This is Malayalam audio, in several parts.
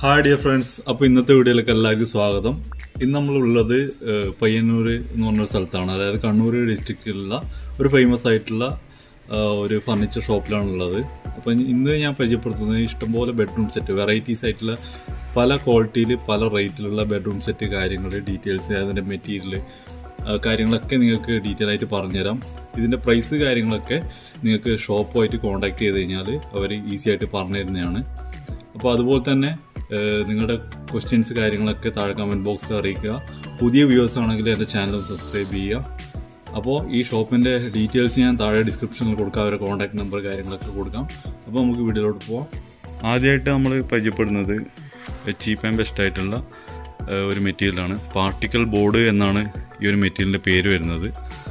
ഹായ് ഡിയർ ഫ്രണ്ട്സ് അപ്പോൾ ഇന്നത്തെ വീഡിയോയിലേക്ക് എല്ലാവർക്കും സ്വാഗതം ഇന്ന് നമ്മളുള്ളത് ഏഹ്, പയ്യന്നൂർ എന്ന് പറഞ്ഞ സ്ഥലത്താണ് അതായത് കണ്ണൂർ ഡിസ്ട്രിക്റ്റിലുള്ള ഒരു ഫേമസ് ആയിട്ടുള്ള ആഹ്, ഒരു ഫർണിച്ചർ ഷോപ്പിലാണുള്ളത് അപ്പോൾ ഇന്ന് ഞാൻ പരിചയപ്പെടുത്തുന്നത് ഇഷ്ടംപോലെ ബെഡ്റൂം സെറ്റ് വെറൈറ്റീസ് ആയിട്ടുള്ള പല ക്വാളിറ്റിയിൽ പല റേറ്റിലുള്ള ബെഡ്റൂം സെറ്റ് കാര്യങ്ങൾ ഡീറ്റെയിൽസ് അതിൻ്റെ മെറ്റീരിയൽ കാര്യങ്ങളൊക്കെ നിങ്ങൾക്ക് ഡീറ്റെയിൽ ആയിട്ട് പറഞ്ഞുതരാം ഇതിൻ്റെ പ്രൈസ് കാര്യങ്ങളൊക്കെ നിങ്ങൾക്ക് ഷോപ്പുമായിട്ട് കോൺടാക്ട് ചെയ്ത് കഴിഞ്ഞാൽ അവർ ഈസി ആയിട്ട് പറഞ്ഞു തരുന്നതാണ് അപ്പോൾ അതുപോലെ തന്നെ ഏഹ്, നിങ്ങളുടെ ക്വസ്റ്റ്യൻസ് കാര്യങ്ങളൊക്കെ താഴെ കമൻറ്റ് ബോക്സിൽ അറിയിക്കുക പുതിയ വ്യൂവേഴ്സ് ആണെങ്കിൽ എൻ്റെ ചാനൽ സബ്സ്ക്രൈബ് ചെയ്യുക അപ്പോൾ ഈ ഷോപ്പിൻ്റെ ഡീറ്റെയിൽസ് ഞാൻ താഴെ ഡിസ്ക്രിപ്ഷനിൽ കൊടുക്കാം അവരുടെ കോൺടാക്ട് നമ്പർ കാര്യങ്ങളൊക്കെ കൊടുക്കാം അപ്പോൾ നമുക്ക് വീഡിയോയിലോട്ട് പോവാം ആദ്യമായിട്ട് നമ്മൾ പരിചയപ്പെടുന്നത് ചീപ്പ് ആൻഡ് ബെസ്റ്റ് ആയിട്ടുള്ള ഏഹ്, ഒരു മെറ്റീരിയലാണ് പാർട്ടിക്കൽ ബോർഡ് എന്നാണ് ഈ ഒരു മെറ്റീരിയലിൻ്റെ പേര് വരുന്നത്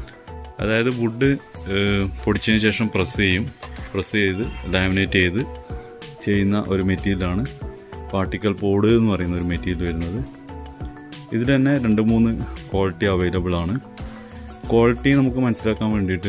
അതായത് വുഡ് പൊടിച്ചതിന് ശേഷം പ്രസ് ചെയ്യും പ്രസ് ചെയ്ത് ലാമിനേറ്റ് ചെയ്ത് ചെയ്യുന്ന ഒരു മെറ്റീരിയലാണ് പാർട്ടിക്കൽ ബോർഡ് എന്ന് പറയുന്ന ഒരു മെറ്റീരിയൽ വരുന്നത് ഇതിൽ തന്നെ രണ്ട് മൂന്ന് ക്വാളിറ്റി അവൈലബിൾ ആണ് ക്വാളിറ്റി നമുക്ക് മനസ്സിലാക്കാൻ വേണ്ടിയിട്ട്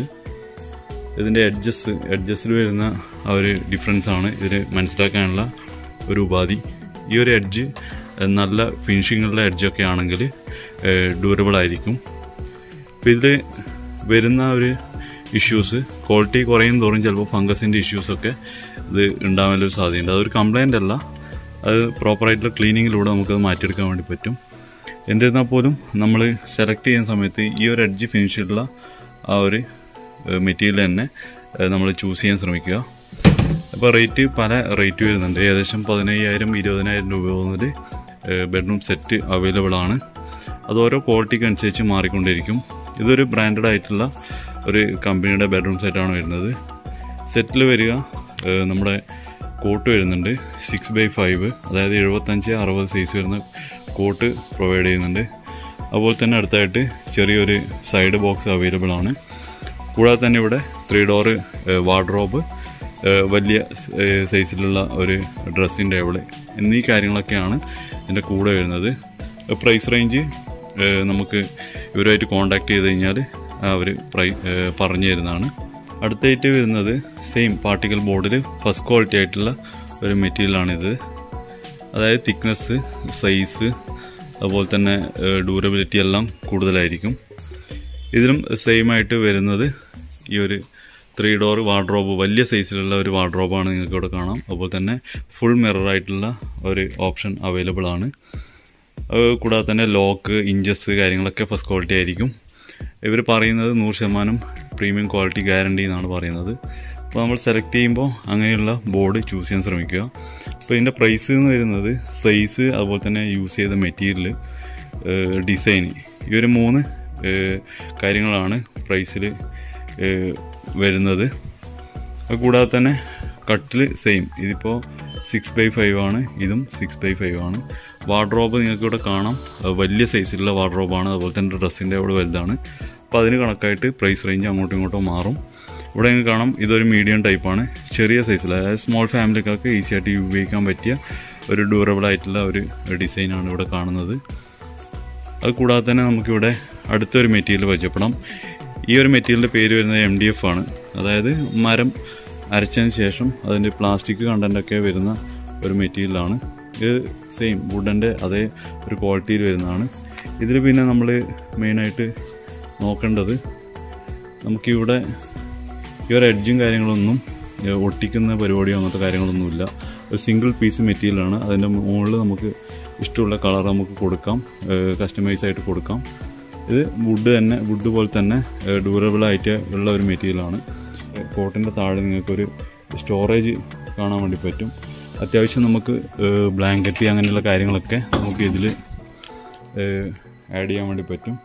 ഇതിൻ്റെ എഡ്ജസ് എഡ്ജസിൽ വരുന്ന ആ ഒരു ഡിഫറൻസ് ആണ് ഇതിൽ മനസ്സിലാക്കാനുള്ള ഒരു ഉപാധി ഈ ഒരു എഡ്ജ് നല്ല ഫിനിഷിങ്ങുള്ള എഡ്ജൊക്കെ ആണെങ്കിൽ ഡ്യൂറബിൾ ആയിരിക്കും അപ്പോൾ ഇതിൽ വരുന്ന ഒരു ഇഷ്യൂസ് ക്വാളിറ്റി കുറയും തോറും ചിലപ്പോൾ ഫംഗസിൻ്റെ ഇഷ്യൂസൊക്കെ ഇത് ഉണ്ടാവാനൊരു സാധ്യതയുണ്ട് അതൊരു കംപ്ലൈൻ്റ് അല്ല അത് പ്രോപ്പറായിട്ടുള്ള ക്ലീനിങ്ങിലൂടെ നമുക്കത് മാറ്റിയെടുക്കാൻ വേണ്ടി പറ്റും എന്നിരുന്നാൽ പോലും നമ്മൾ സെലക്ട് ചെയ്യുന്ന സമയത്ത് ഈ ഒരു എഡ്ജ് ഫിനിഷ് ചെയ്തിട്ടുള്ള ആ ഒരു മെറ്റീരിയൽ തന്നെ നമ്മൾ ചൂസ് ചെയ്യാൻ ശ്രമിക്കുക അപ്പോൾ റേറ്റ് പല റേറ്റ് വരുന്നുണ്ട് ഏകദേശം പതിനയ്യായിരം ഇരുപതിനായിരം രൂപ മുതൽ ബെഡ്റൂം സെറ്റ് അവൈലബിൾ ആണ് അത് ഓരോ ക്വാളിറ്റിക്ക് അനുസരിച്ച് മാറിക്കൊണ്ടിരിക്കും ഇതൊരു ബ്രാൻഡഡ് ആയിട്ടുള്ള ഒരു കമ്പനിയുടെ ബെഡ്റൂം സെറ്റാണ് വരുന്നത് സെറ്റിൽ വരിക ഏഹ്, നമ്മുടെ കോട്ട് വരുന്നുണ്ട് സിക്സ് ബൈ ഫൈവ് അതായത് എഴുപത്തഞ്ച് അറുപത് സൈസ് വരുന്ന കോട്ട് പ്രൊവൈഡ് ചെയ്യുന്നുണ്ട് അതുപോലെ തന്നെ അടുത്തായിട്ട് ചെറിയൊരു സൈഡ് ബോക്സ് അവൈലബിൾ ആണ് കൂടാതെ തന്നെ ഇവിടെ ത്രീ ഡോറ് വാർഡ്രോബ് വലിയ ഏഹ്, സൈസിലുള്ള ഒരു ഡ്രസ്സിങ് ടേബിൾ എന്നീ കാര്യങ്ങളൊക്കെയാണ് ഇതിൻ്റെ കൂടെ വരുന്നത് പ്രൈസ് റേഞ്ച് ഏഹ്, നമുക്ക് ഇവരുമായിട്ട് കോൺടാക്ട് ചെയ്ത് കഴിഞ്ഞാൽ അവർ പ്രൈ ഏഹ്, പറഞ്ഞു തരുന്നതാണ് അടുത്തായിട്ട് വരുന്നത് സെയിം പാർട്ടിക്കൽ ബോർഡിൽ ഫസ്റ്റ് ക്വാളിറ്റി ആയിട്ടുള്ള ഒരു മെറ്റീരിയലാണിത് അതായത് തിക്നെസ് സൈസ് അതുപോലെ തന്നെ ഡ്യൂറബിലിറ്റി എല്ലാം കൂടുതലായിരിക്കും ഇതിലും സെയിം ആയിട്ട് വരുന്നത് ഈ ഒരു ത്രീ ഡോർ വാർഡ്രോബ് വലിയ സൈസിലുള്ള ഒരു വാർഡ്രോബാണ് നിങ്ങൾക്ക് ഇവിടെ കാണാം അതുപോലെ തന്നെ ഫുൾ മിറർ ആയിട്ടുള്ള ഒരു ഓപ്ഷൻ അവൈലബിൾ ആണ് അത് കൂടാതെ തന്നെ ലോക്ക് ഇഞ്ചസ് കാര്യങ്ങളൊക്കെ ഫസ്റ്റ് ക്വാളിറ്റി ആയിരിക്കും ഇവർ പറയുന്നത് നൂറ് ശതമാനം പ്രീമിയം ക്വാളിറ്റി ഗ്യാരണ്ടി എന്നാണ് പറയുന്നത് അപ്പോൾ നമ്മൾ സെലക്ട് ചെയ്യുമ്പോൾ അങ്ങനെയുള്ള ബോർഡ് ചൂസ് ചെയ്യാൻ ശ്രമിക്കുക അപ്പോൾ ഇതിൻ്റെ പ്രൈസ് എന്ന് വരുന്നത് സൈസ് അതുപോലെ തന്നെ യൂസ് ചെയ്ത മെറ്റീരിയൽ ഡിസൈൻ ഈ ഒരു മൂന്ന് ഏഹ്, കാര്യങ്ങളാണ് പ്രൈസിൽ വരുന്നത് അത് കൂടാതെ തന്നെ കട്ടിൽ സെയിം ഇതിപ്പോൾ സിക്സ് ബൈ ഫൈവ് ആണ് ഇതും സിക്സ് ബൈ ഫൈവ് ആണ് വാർഡ്രോബ് നിങ്ങൾക്ക് ഇവിടെ കാണാം അത് വലിയ സൈസിലുള്ള വാർഡ്രോബാണ് അതുപോലെ തന്നെ ഡ്രസ്സിൻ്റെ അവിടെ വലുതാണ് അപ്പോൾ അതിന് കണക്കായിട്ട് പ്രൈസ് റേഞ്ച് അങ്ങോട്ടും ഇങ്ങോട്ടും മാറും ഇവിടെ നിങ്ങൾക്ക് കാണാം ഇതൊരു മീഡിയം ടൈപ്പാണ് ചെറിയ സൈസിൽ അതായത് സ്മോൾ ഫാമിലിക്കൊക്കെ ഈസി ആയിട്ട് ഉപയോഗിക്കാൻ പറ്റിയ ഒരു ഡ്യൂറബിൾ ആയിട്ടുള്ള ഒരു ഡിസൈനാണ് ഇവിടെ കാണുന്നത് അത് കൂടാതെ തന്നെ നമുക്കിവിടെ അടുത്തൊരു മെറ്റീരിയൽ പരിചയപ്പെടാം ഈ ഒരു മെറ്റീരിയലിൻ്റെ പേര് വരുന്നത് എം ഡി എഫ് ആണ് അതായത് മരം അരച്ചതിന് ശേഷം അതിൻ്റെ പ്ലാസ്റ്റിക് കണ്ടൻ്റൊക്കെ വരുന്ന ഒരു മെറ്റീരിയലാണ് ഇത് സെയിം വുഡൻ്റെ അതേ ഒരു ക്വാളിറ്റിയിൽ വരുന്നതാണ് ഇതിൽ പിന്നെ നമ്മൾ മെയിനായിട്ട് നോക്കേണ്ടത് നമുക്കിവിടെ ഈ ഒരു എഡ്ജും കാര്യങ്ങളൊന്നും ഏഹ്, ഒട്ടിക്കുന്ന പരിപാടിയോ അങ്ങനത്തെ കാര്യങ്ങളൊന്നുമില്ല ഒരു സിംഗിൾ പീസ് മെറ്റീരിയലാണ് അതിൻ്റെ മുകളിൽ നമുക്ക് ഇഷ്ടമുള്ള കളർ നമുക്ക് കൊടുക്കാം കസ്റ്റമൈസ് ആയിട്ട് കൊടുക്കാം ഇത് വുഡ് തന്നെ വുഡ് പോലെ തന്നെ ഡ്യൂറബിൾ ആയിട്ട് ഉള്ള ഒരു മെറ്റീരിയലാണ് കോട്ടിൻ്റെ താഴെ നിങ്ങൾക്കൊരു സ്റ്റോറേജ് കാണാൻ വേണ്ടി പറ്റും അത്യാവശ്യം നമുക്ക് ബ്ലാങ്കറ്റ് അങ്ങനെയുള്ള കാര്യങ്ങളൊക്കെ നമുക്ക് ഇതിൽ ആഡ് ചെയ്യാൻ വേണ്ടി പറ്റും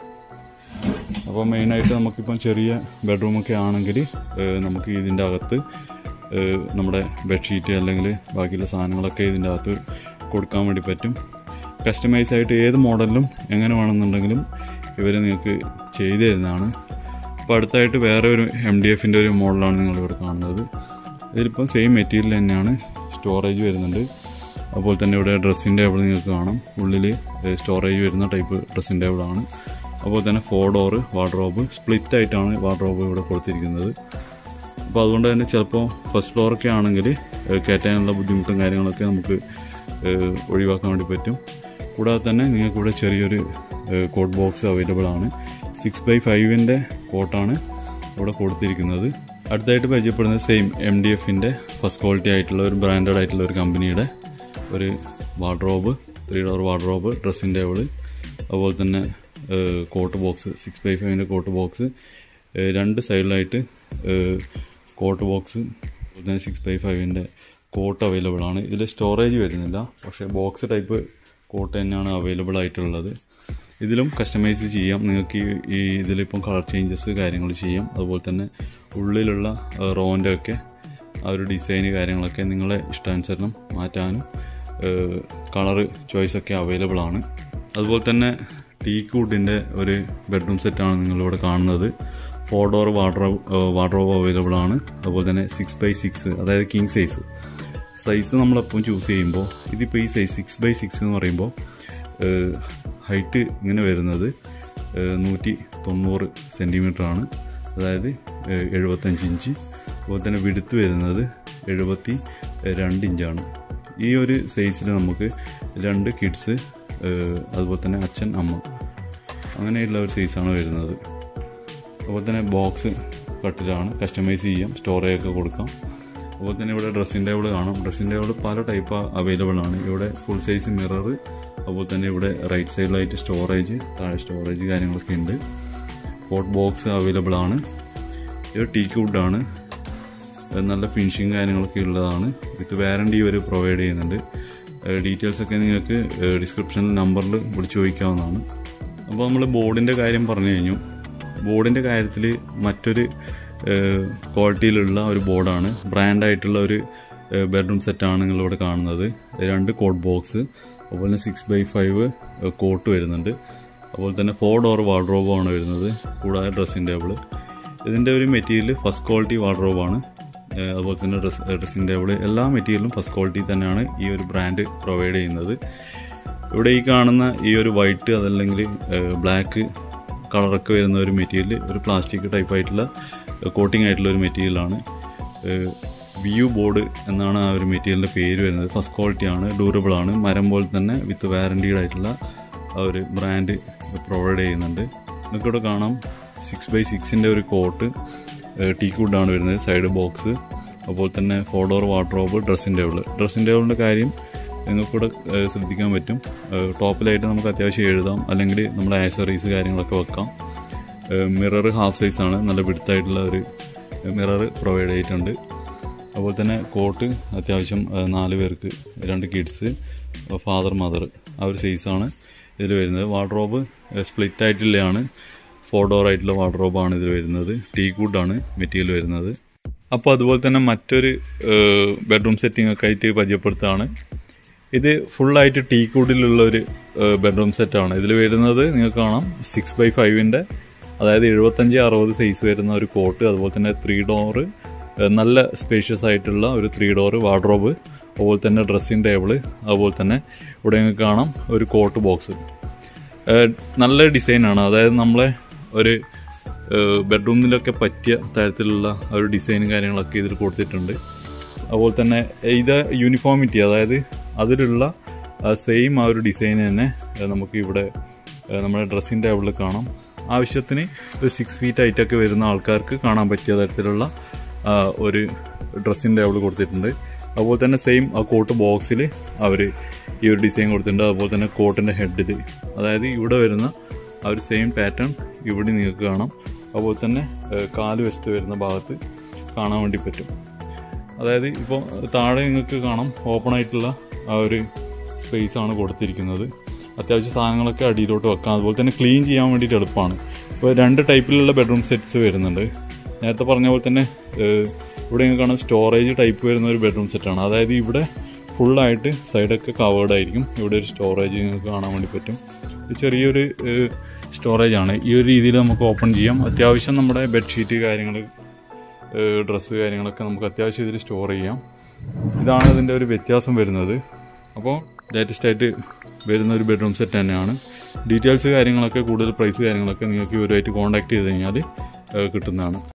അപ്പോൾ മെയിനായിട്ട് നമുക്കിപ്പം ചെറിയ ബെഡ്റൂമൊക്കെ ആണെങ്കിൽ ഏഹ്, നമുക്ക് ഇതിൻ്റെ അകത്ത് ഏഹ്, നമ്മുടെ ബെഡ്ഷീറ്റ് അല്ലെങ്കിൽ ബാക്കിയുള്ള സാധനങ്ങളൊക്കെ ഇതിൻ്റെ അകത്ത് കൊടുക്കാൻ വേണ്ടി പറ്റും കസ്റ്റമൈസ് ആയിട്ട് ഏത് മോഡലിലും എങ്ങനെ വേണമെന്നുണ്ടെങ്കിലും ഇവർ നിങ്ങൾക്ക് ചെയ്തു തരുന്നതാണ് അപ്പോൾ അടുത്തായിട്ട് വേറെ ഒരു എം ഡി എഫിൻ്റെ ഒരു മോഡലാണ് നിങ്ങളിവിടെ കാണുന്നത് ഇതിലിപ്പം സെയിം മെറ്റീരിയൽ തന്നെയാണ് സ്റ്റോറേജ് വരുന്നുണ്ട് അതുപോലെ തന്നെ ഇവിടെ ഡ്രസ്സിൻ്റെ ടേബിൾ നിങ്ങൾക്ക് കാണാം ഉള്ളിൽ സ്റ്റോറേജ് വരുന്ന ടൈപ്പ് ഡ്രസ്സിൻ്റെ ടേബിളാണ് അതുപോലെ തന്നെ ഫോർ ഡോറ് വാർഡ്രോബ് സ്പ്ലിറ്റ് ആയിട്ടാണ് വാർഡ്രോബ് ഇവിടെ കൊടുത്തിരിക്കുന്നത് അപ്പോൾ അതുകൊണ്ട് തന്നെ ചിലപ്പോൾ ഫസ്റ്റ് ഫ്ലോറൊക്കെ ആണെങ്കിൽ കയറ്റാനുള്ള ബുദ്ധിമുട്ടും കാര്യങ്ങളൊക്കെ നമുക്ക് ഏഹ്, ഒഴിവാക്കാൻ വേണ്ടി പറ്റും കൂടാതെ തന്നെ നിങ്ങൾക്ക് ഇവിടെ ചെറിയൊരു കോട്ട് ബോക്സ് അവൈലബിൾ ആണ് സിക്സ് ബൈ ഫൈവിൻ്റെ കോട്ടാണ് ഇവിടെ കൊടുത്തിരിക്കുന്നത് അടുത്തായിട്ട് പരിചയപ്പെടുന്നത് സെയിം എം ഡി എഫിൻ്റെ ഫസ്റ്റ് ക്വാളിറ്റി ആയിട്ടുള്ള ഒരു ബ്രാൻഡഡ് ആയിട്ടുള്ള ഒരു കമ്പനിയുടെ ഒരു wardrobe three door wardrobe dressing table അതുപോലെ തന്നെ കോട്ട് ബോക്സ് സിക്സ് ബൈ ഫൈവിൻ്റെ കോട്ട് ബോക്സ് രണ്ട് സൈഡിലായിട്ട് കോട്ട് ബോക്സ് അതുപോലെ തന്നെ സിക്സ് ബൈ ഫൈവിൻ്റെ കോട്ട് അവൈലബിൾ ആണ് ഇതിൽ സ്റ്റോറേജ് വരുന്നില്ല പക്ഷേ ബോക്സ് ടൈപ്പ് കോട്ട് തന്നെയാണ് അവൈലബിൾ ആയിട്ടുള്ളത് ഇതിലും കസ്റ്റമൈസ് ചെയ്യാം നിങ്ങൾക്ക് ഈ ഈ ഇതിലിപ്പം കളർ ചേഞ്ചസ് കാര്യങ്ങൾ ചെയ്യാം അതുപോലെ തന്നെ ഉള്ളിലുള്ള റോൻ്റെ ഒക്കെ ആ ഒരു ഡിസൈന് കാര്യങ്ങളൊക്കെ നിങ്ങളെ ഇഷ്ടാനുസരണം മാറ്റാനും കളറ് ചോയ്സൊക്കെ അവൈലബിൾ ആണ് അതുപോലെ തന്നെ ടീക്ക് വുഡിൻ്റെ ഒരു ബെഡ്റൂം സെറ്റാണ് നിങ്ങളിവിടെ കാണുന്നത് four door wardrobe wardrobe available ആണ് അതുപോലെ തന്നെ സിക്സ് ബൈ സിക്സ് അതായത് കിങ് സൈസ് സൈസ് നമ്മളെപ്പം ചൂസ് ചെയ്യുമ്പോൾ ഇതിപ്പോൾ ഈ സൈസ് സിക്സ് ബൈ സിക്സ് എന്ന് പറയുമ്പോൾ ഹൈറ്റ് ഇങ്ങനെ വരുന്നത് നൂറ്റി തൊണ്ണൂറ് സെൻറ്റിമീറ്റർ ആണ് അതായത് ഏഹ്, എഴുപത്തഞ്ച് ഇഞ്ച് അതുപോലെ തന്നെ വിടുത്ത് വരുന്നത് എഴുപത്തി രണ്ട് ഇഞ്ചാണ് ഈ ഒരു സൈസിൽ നമുക്ക് രണ്ട് കിഡ്സ് അതുപോലെ തന്നെ അച്ഛൻ അമ്മ അങ്ങനെയുള്ള ഒരു സൈസാണ് വരുന്നത് അതുപോലെ തന്നെ ബോക്സ് കട്ടിലാണ് കസ്റ്റമൈസ് ചെയ്യാം സ്റ്റോറേജ് ഒക്കെ കൊടുക്കാം അതുപോലെ തന്നെ ഇവിടെ ഡ്രസ്സിംഗ് ടേബിൾ കാണാം ഡ്രസ്സിംഗ് ടേബിൾ പല ടൈപ്പ് അവൈലബിൾ ആണ് ഇവിടെ ഫുൾ സൈസ് മിറർ അതുപോലെ തന്നെ ഇവിടെ റൈറ്റ് സൈഡിലായിട്ട് സ്റ്റോറേജ് താഴെ സ്റ്റോറേജ് കാര്യങ്ങളൊക്കെ ഉണ്ട് കോട്ട് ബോക്സ് അവൈലബിൾ ആണ് ഇത് ടീക്ക് വുഡാണ് നല്ല ഫിനിഷിങ് കാര്യങ്ങളൊക്കെ ഉള്ളതാണ് വിത്ത് വാറണ്ടി ഇവർ പ്രൊവൈഡ് ചെയ്യുന്നുണ്ട് ഡീറ്റെയിൽസ് ഒക്കെ നിങ്ങൾക്ക് ഡിസ്ക്രിപ്ഷനിൽ നമ്പറിൽ വിളിച്ച് ചോദിക്കാവുന്നതാണ് അപ്പോൾ നമ്മൾ ബോർഡിൻ്റെ കാര്യം പറഞ്ഞു കഴിഞ്ഞു ബോർഡിൻ്റെ കാര്യത്തിൽ മറ്റൊരു ക്വാളിറ്റിയിലുള്ള ഒരു ബോർഡാണ് ബ്രാൻഡായിട്ടുള്ള ഒരു ബെഡ്റൂം സെറ്റാണ് നിങ്ങളിവിടെ കാണുന്നത് രണ്ട് കോട്ട് ബോക്സ് അതുപോലെ തന്നെ സിക്സ് ബൈ ഫൈവ് കോട്ട് വരുന്നുണ്ട് അതുപോലെ തന്നെ ഫോർ ഡോർ വാർഡ്രോബാണ് വരുന്നത് കൂടാതെ ഡ്രസ്സിംഗ് ടേബിൾ ഇതിൻ്റെ ഒരു മെറ്റീരിയൽ ഫസ്റ്റ് ക്വാളിറ്റി വാർഡ്രോബാണ് ഏഹ് അതുപോലെ തന്നെ ഡ്രസ് ഡ്രസ്സിംഗ് ടേബിൾ എല്ലാ മെറ്റീരിയലും ഫസ്റ്റ് ക്വാളിറ്റി തന്നെയാണ് ഈ ഒരു ബ്രാൻഡ് പ്രൊവൈഡ് ചെയ്യുന്നത് ഇവിടെ ഈ കാണുന്ന ഈ ഒരു വൈറ്റ് അതല്ലെങ്കിൽ ബ്ലാക്ക് കളറൊക്കെ വരുന്ന ഒരു മെറ്റീരിയൽ ഒരു പ്ലാസ്റ്റിക് ടൈപ്പ് ആയിട്ടുള്ള കോട്ടിംഗ് ആയിട്ടുള്ള ഒരു മെറ്റീരിയലാണ് വ്യൂ ബോർഡ് എന്നാണ് ആ ഒരു മെറ്റീരിയലിൻ്റെ പേര് വരുന്നത് ഫസ്റ്റ് ക്വാളിറ്റി ആണ് ഡ്യൂറബിൾ ആണ് മരം പോലെ തന്നെ വിത്ത് വാറൻറ്റീഡ് ആയിട്ടുള്ള ആ ഒരു ബ്രാൻഡ് പ്രൊവൈഡ് ചെയ്യുന്നുണ്ട് നിങ്ങൾക്കിവിടെ കാണാം സിക്സ് ബൈ സിക്സിൻ്റെ ഒരു കോട്ട് ടീ കുഡാണ് വരുന്നത് സൈഡ് ബോക്സ് അതുപോലെ തന്നെ four door wardrobe dressing table dressing ടേബിളിൻ്റെ കാര്യം നിങ്ങൾക്കിവിടെ ഏഹ്, ശ്രദ്ധിക്കാൻ പറ്റും ഏഹ്, ടോപ്പിലായിട്ട് നമുക്ക് അത്യാവശ്യം എഴുതാം അല്ലെങ്കിൽ നമ്മുടെ ആക്സറീസ് കാര്യങ്ങളൊക്കെ വെക്കാം മിറർ ഹാഫ് സൈസാണ് നല്ല പിടുത്തായിട്ടുള്ള ഒരു മിറർ പ്രൊവൈഡ് ചെയ്തിട്ടുണ്ട് അതുപോലെ തന്നെ കോട്ട് അത്യാവശ്യം ഏഹ്, നാല് പേർക്ക് രണ്ട് കിഡ്സ് ഫാദർ മദർ ആ ഒരു സൈസാണ് ഇതിൽ വരുന്നത് വാർഡ്രോബ് സ്പ്ലിറ്റ് ആയിട്ടുള്ളതാണ് ഫോർ ഡോർ ആയിട്ടുള്ള വാർഡ്രോബാണ് ഇതിൽ വരുന്നത് ടീ ആണ് മെറ്റീരിയൽ വരുന്നത് അപ്പോൾ അതുപോലെ തന്നെ മറ്റൊരു ബെഡ്റൂം സെറ്റിംഗ് ഒക്കെ ആയിട്ട് പരിചയപ്പെടുത്താണ് ഇത് ഫുള്ളായിട്ട് ടീ കൂഡിലുള്ള ഒരു ബെഡ്റൂം സെറ്റാണ് ഇതിൽ വരുന്നത് നിങ്ങൾക്ക് കാണാം സിക്സ് ബൈ ഫൈവിൻ്റെ അതായത് എഴുപത്തഞ്ച് അറുപത് സൈസ് വരുന്ന ഒരു കോട്ട് അതുപോലെ തന്നെ ത്രീ ഡോറ് നല്ല സ്പേഷ്യസ് ആയിട്ടുള്ള ഒരു ത്രീ ഡോറ് വാർഡ്രോബ് അതുപോലെ തന്നെ ഡ്രസ്സിംഗ് ടേബിള് അതുപോലെ തന്നെ ഇവിടെ നിങ്ങൾക്ക് കാണാം ഒരു കോട്ട് ബോക്സ് ഏഹ് നല്ല ഡിസൈനാണ് അതായത് നമ്മളെ ഒരു ബെഡ്റൂമിലൊക്കെ പറ്റിയ തരത്തിലുള്ള ആ ഒരു ഡിസൈനും കാര്യങ്ങളൊക്കെ ഇതിൽ കൊടുത്തിട്ടുണ്ട് അതുപോലെ തന്നെ ഇത് യൂണിഫോമിറ്റി അതായത് അതിലുള്ള സെയിം ആ ഒരു ഡിസൈൻ തന്നെ ഏഹ് നമുക്ക് ഇവിടെ ഏഹ് നമ്മുടെ ഡ്രസ്സിംഗ് ടേബിളിൽ കാണാം ആവശ്യത്തിന് ഒരു സിക്സ് ഫീറ്റ് ഹൈറ്റൊക്കെ വരുന്ന ആൾക്കാർക്ക് കാണാൻ പറ്റിയ തരത്തിലുള്ള ആ, ഒരു ഡ്രസ്സിംഗ് ടേബിൾ കൊടുത്തിട്ടുണ്ട് അതുപോലെ തന്നെ സെയിം ആ കോട്ട് ബോക്സിൽ അവർ ഈ ഒരു ഡിസൈൻ കൊടുത്തിട്ടുണ്ട് അതുപോലെ തന്നെ കോട്ടിൻ്റെ ഹെഡിൽ അതായത് ഇവിടെ വരുന്ന ആ ഒരു സെയിം പാറ്റേൺ ഇവിടെ നിങ്ങൾക്ക് കാണാം അതുപോലെ തന്നെ ഏഹ്, കാല് വശത്ത് വരുന്ന ഭാഗത്ത് കാണാൻ വേണ്ടി പറ്റും അതായത് ഇപ്പോൾ താഴെ നിങ്ങൾക്ക് കാണാം ഓപ്പൺ ആയിട്ടുള്ള ആ ഒരു സ്പേസ് ആണ് കൊടുത്തിരിക്കുന്നത് അത്യാവശ്യം സാധനങ്ങളൊക്കെ അടിയിലോട്ട് വെക്കാം അതുപോലെ തന്നെ ക്ലീൻ ചെയ്യാൻ വേണ്ടിയിട്ട് എളുപ്പമാണ് ഇപ്പോൾ രണ്ട് ടൈപ്പിലുള്ള ബെഡ്റൂം സെറ്റ്സ് വരുന്നുണ്ട് നേരത്തെ പറഞ്ഞ പോലെ തന്നെ ഏഹ്, ഇവിടെ നിങ്ങൾക്ക് കാണാം സ്റ്റോറേജ് ടൈപ്പ് വരുന്ന ഒരു ബെഡ്റൂം സെറ്റാണ് അതായത് ഇവിടെ ഫുള്ളായിട്ട് സൈഡൊക്കെ കവേർഡ് ആയിരിക്കും ഇവിടെ ഒരു സ്റ്റോറേജ് നിങ്ങൾക്ക് കാണാൻ വേണ്ടി പറ്റും ഇത് ചെറിയൊരു സ്റ്റോറേജ് ആണ് ഈ ഒരു രീതിയിൽ നമുക്ക് ഓപ്പൺ ചെയ്യാം അത്യാവശ്യം നമ്മുടെ ബെഡ്ഷീറ്റ് കാര്യങ്ങൾ ഡ്രസ്സ് കാര്യങ്ങളൊക്കെ നമുക്ക് അത്യാവശ്യം ഇതിൽ സ്റ്റോർ ചെയ്യാം ഇതാണ് ഇതിൻ്റെ ഒരു വ്യത്യാസം വരുന്നത് അപ്പോൾ ലേറ്റസ്റ്റ് ആയിട്ട് വരുന്ന ഒരു ബെഡ്റൂം സെറ്റ് തന്നെയാണ് ഡീറ്റെയിൽസ് കാര്യങ്ങളൊക്കെ കൂടുതൽ പ്രൈസ് കാര്യങ്ങളൊക്കെ നിങ്ങൾക്ക് ഇവരുമായിട്ട് കോൺടാക്ട് ചെയ്ത് കഴിഞ്ഞാൽ ഏഹ് കിട്ടുന്നതാണ്